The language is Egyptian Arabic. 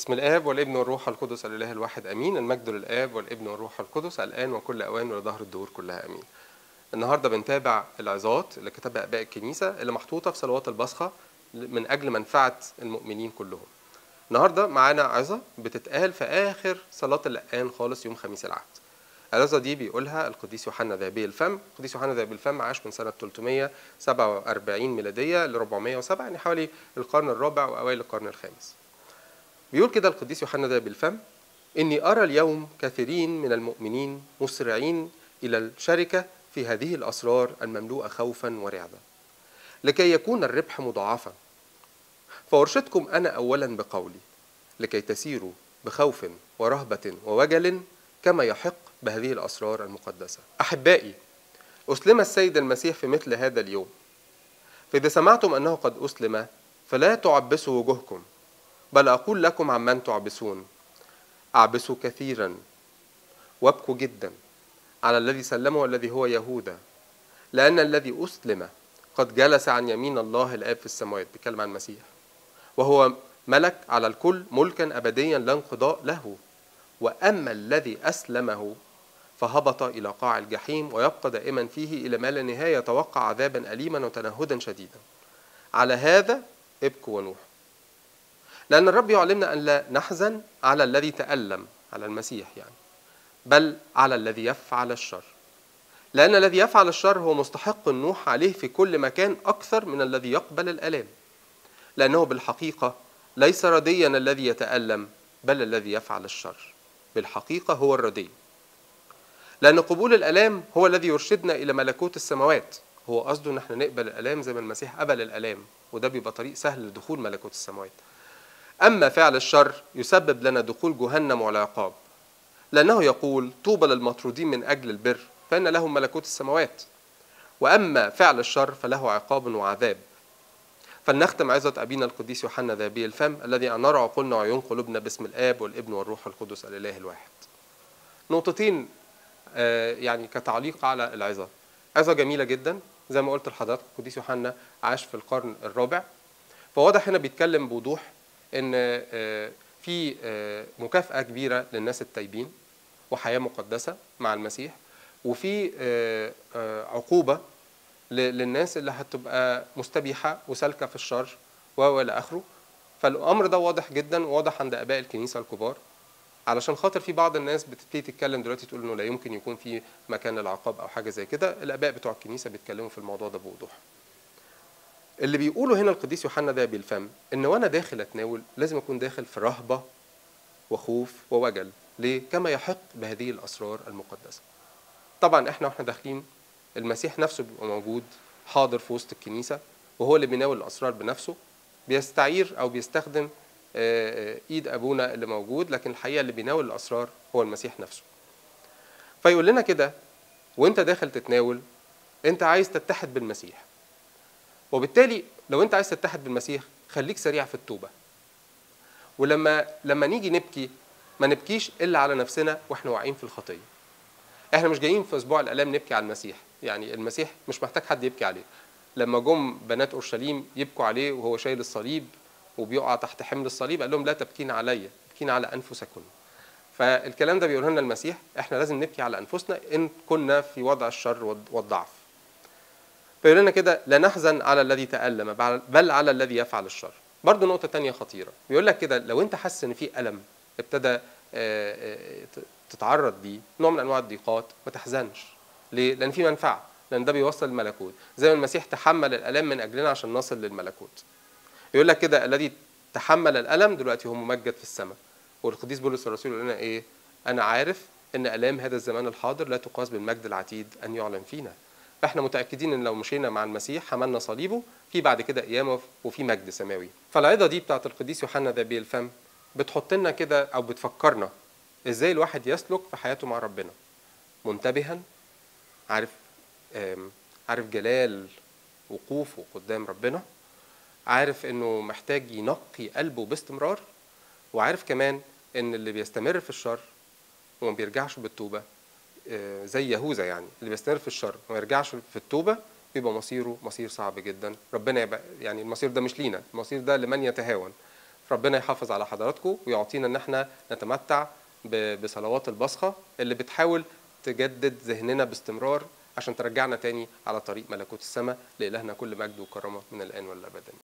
بسم الآب والابن والروح القدس الإله الواحد أمين المجد للآب والابن والروح القدس الآن وكل أوان ولظهر الدهور كلها أمين النهاردة بنتابع العظات اللي كتبها آباء الكنيسة اللي محطوطة في صلوات البصخة من أجل منفعة المؤمنين كلهم النهاردة معانا عظة بتتقال في آخر صلاة اللقان خالص يوم خميس العهد العظة دي بيقولها القديس يوحنا ذهبي الفم القديس يوحنا ذهبي الفم عاش من سنة 347 ميلادية ل 407 يعني حوالي القرن الرابع وأوائل القرن الخامس بيقول كده القديس يوحنا ذهب الفم إني أرى اليوم كثيرين من المؤمنين مسرعين إلى الشركة في هذه الأسرار المملوءة خوفا ورعبا لكي يكون الربح مضاعفا فأرشدكم أنا أولا بقولي لكي تسيروا بخوف ورهبة ووجل كما يحق بهذه الأسرار المقدسة أحبائي أسلم السيد المسيح في مثل هذا اليوم فإذا سمعتم أنه قد أسلم فلا تعبسوا وجوهكم بل أقول لكم عمن تعبسون أعبسوا كثيرا وابكوا جدا على الذي سلمه الذي هو يهوذا لأن الذي أسلم قد جلس عن يمين الله الآب في السماوات بيتكلم عن المسيح وهو ملك على الكل ملكا أبديا لا انقضاء له وأما الذي أسلمه فهبط إلى قاع الجحيم ويبقى دائما فيه إلى ما لا نهاية يتوقع عذابا أليما وتنهدا شديدا على هذا ابكوا ونوحوا لأن الرب يعلمنا أن لا نحزن على الذي تألم على المسيح يعني بل على الذي يفعل الشر لأن الذي يفعل الشر هو مستحق النوح عليه في كل مكان أكثر من الذي يقبل الآلام لأنه بالحقيقة ليس رديا الذي يتألم بل الذي يفعل الشر بالحقيقة هو الردي لأن قبول الآلام هو الذي يرشدنا إلى ملكوت السماوات هو قصده إن احنا نقبل الآلام زي ما المسيح قبل الآلام وده بيبقى طريق سهل لدخول ملكوت السماوات أما فعل الشر يسبب لنا دخول جهنم والعقاب لأنه يقول طوبى للمطرودين من أجل البر فإن لهم ملكوت السماوات وأما فعل الشر فله عقاب وعذاب فلنختم عظة أبينا القديس يوحنا ذهبي الفم الذي أنار عقولنا وعيون قلوبنا باسم الآب والابن والروح القدس الإله الواحد نقطتين آه، يعني كتعليق على العظة عظة جميلة جدا زي ما قلت لحضرتك القديس يوحنا عاش في القرن الرابع فواضح هنا بيتكلم بوضوح ان آه، في آه، مكافأة كبيرة للناس التايبين وحياة مقدسة مع المسيح وفي آه، آه، عقوبة ل- للناس اللي هتبقى مستبيحة وسالكة في الشر و إلى آخره فالأمر ده واضح جدا واضح عند آباء الكنيسة الكبار علشان خاطر في بعض الناس بتبتدي تتكلم دلوقتي تقول انه لا يمكن يكون في مكان للعقاب او حاجه زي كده الاباء بتوع الكنيسه بيتكلموا في الموضوع ده بوضوح اللي بيقوله هنا القديس يوحنا ده بالفم ان وانا داخل اتناول لازم اكون داخل في رهبه وخوف ووجل ليه كما يحق بهذه الاسرار المقدسه طبعا احنا واحنا داخلين المسيح نفسه بيبقى موجود حاضر في وسط الكنيسه وهو اللي بيناول الاسرار بنفسه بيستعير او بيستخدم آه، آه، ايد ابونا اللي موجود لكن الحقيقه اللي بيناول الاسرار هو المسيح نفسه فيقول لنا كده وانت داخل تتناول انت عايز تتحد بالمسيح وبالتالي لو انت عايز تتحد بالمسيح خليك سريع في التوبه ولما لما نيجي نبكي ما نبكيش الا على نفسنا واحنا واقعين في الخطيه احنا مش جايين في اسبوع الالام نبكي على المسيح يعني المسيح مش محتاج حد يبكي عليه لما جم بنات اورشليم يبكوا عليه وهو شايل الصليب وبيقع تحت حمل الصليب قال لهم لا تبكين علي ابكين على انفسكن فالكلام ده بيقوله لنا المسيح احنا لازم نبكي على انفسنا ان كنا في وضع الشر والض- والضعف فيقول لنا كده لا نحزن على الذي تألم بل- بل على الذي يفعل الشر برضه نقطة تانية خطيرة بيقول لك كده لو انت حاسس ان في ألم ابتدى آه، آه، ت- تتعرض ليه نوع من انواع الضيقات ما تحزنش ليه؟ لأن في منفعة لأن ده بيوصل الملكوت زي ما المسيح تحمل الآلام من أجلنا عشان نصل للملكوت يقول لك كده الذي تحمل الألم دلوقتي هو ممجد في السماء والقديس بولس الرسول يقول لنا إيه أنا عارف إن آلام هذا الزمان الحاضر لا تقاس بالمجد العتيد أن يعلن فينا فاحنا متاكدين ان لو مشينا مع المسيح حملنا صليبه في بعد كده قيامه وفي مجد سماوي فالعظه دي بتاعت القديس يوحنا ذبي الفم بتحط لنا كده او بتفكرنا ازاي الواحد يسلك في حياته مع ربنا منتبها عارف آم، عارف جلال وقوفه قدام ربنا عارف انه محتاج ينقي قلبه باستمرار وعارف كمان ان اللي بيستمر في الشر وما بيرجعش بالتوبه آه، زي يهوذا يعني اللي بيستمر في الشر وما يرجعش في التوبه بيبقى مصيره مصير صعب جدا ربنا يبقى يعني المصير ده مش لينا المصير ده لمن يتهاون ربنا يحافظ على حضراتكم ويعطينا ان احنا نتمتع ب- بصلوات البصخه اللي بتحاول تجدد ذهننا باستمرار عشان ترجعنا تاني على طريق ملكوت السماء لإلهنا كل مجد وكرامه من الان والابد